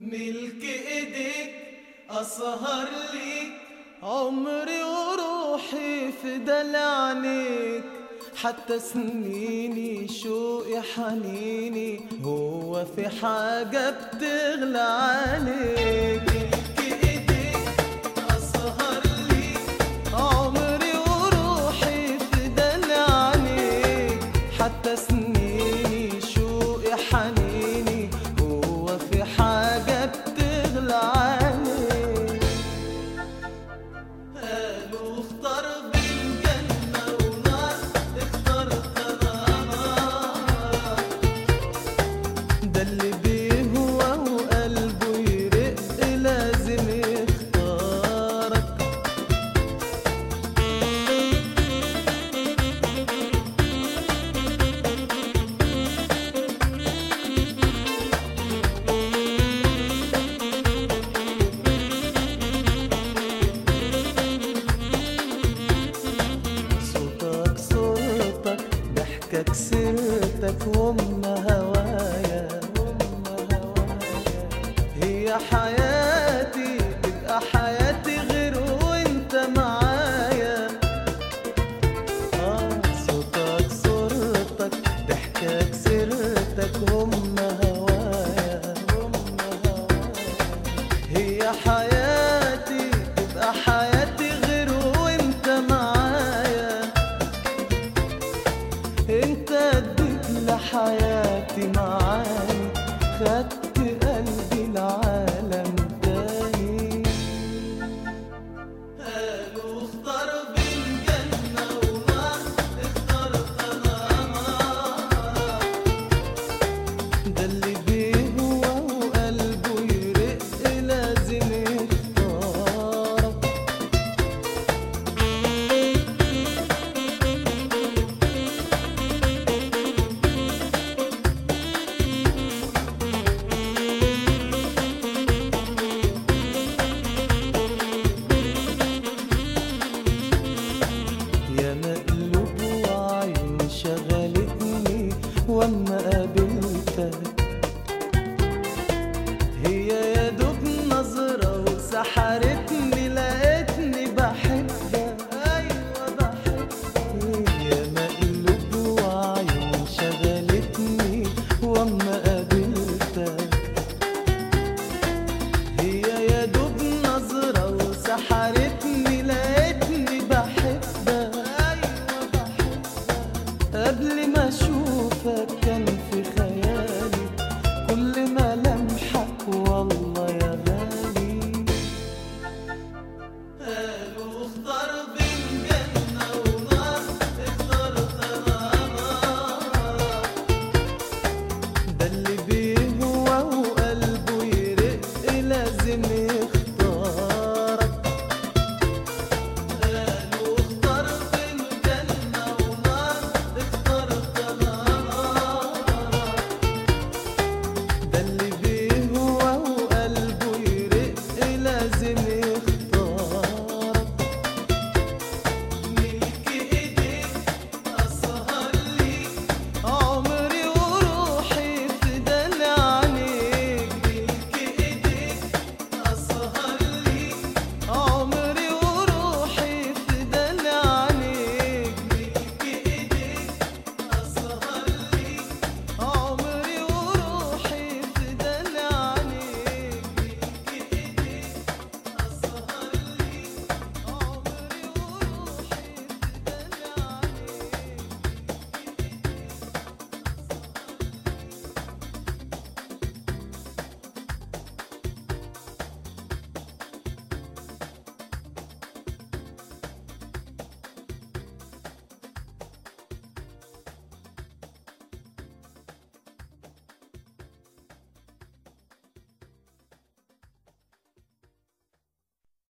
ملك ايديك اسهر ليك عمري وروحي فدى لعنيك حتى سنيني شوقي حنيني هو في حاجة بتغلى عليك ملك ايديك اسهر ليك عمري وروحي فدى لعنيك حتى سنيني شوقي حنيني هو في حاجة بتغلى عليك قالوا اختار بين جنة ونار اخترت انا نار ده اللي بيهوى وقلبه يرق لازم يختارك صوتك صورتك ضحكك سيرتك وام هوايا هي حياتي تبقى حياتي غير وانت معايا آه صوتك صورتك ضحكك سيرتك وام هوايا هي حياتي تبقى حياتي غير وانت معايا انت اديت لحياتي معاني خدت قلبي لعالم تاني قالوا اختار بين جنة ونار اخترت انا نار ده اللي بيهوى وقلبه يرق لازم يختارك يا مقلوب وعين شغلتني واما قابلتك هي يا دوب نظرة وسحرتني لقيتني بحبك أيوة بحبك يا مقلوب وعين شغلتني واما قابلتك هي يا دوب نظرة وسحرتني لقيتني بحبك أيوة بحبك قبل ما أشوفك كان في خيالي كل ما لمحك والله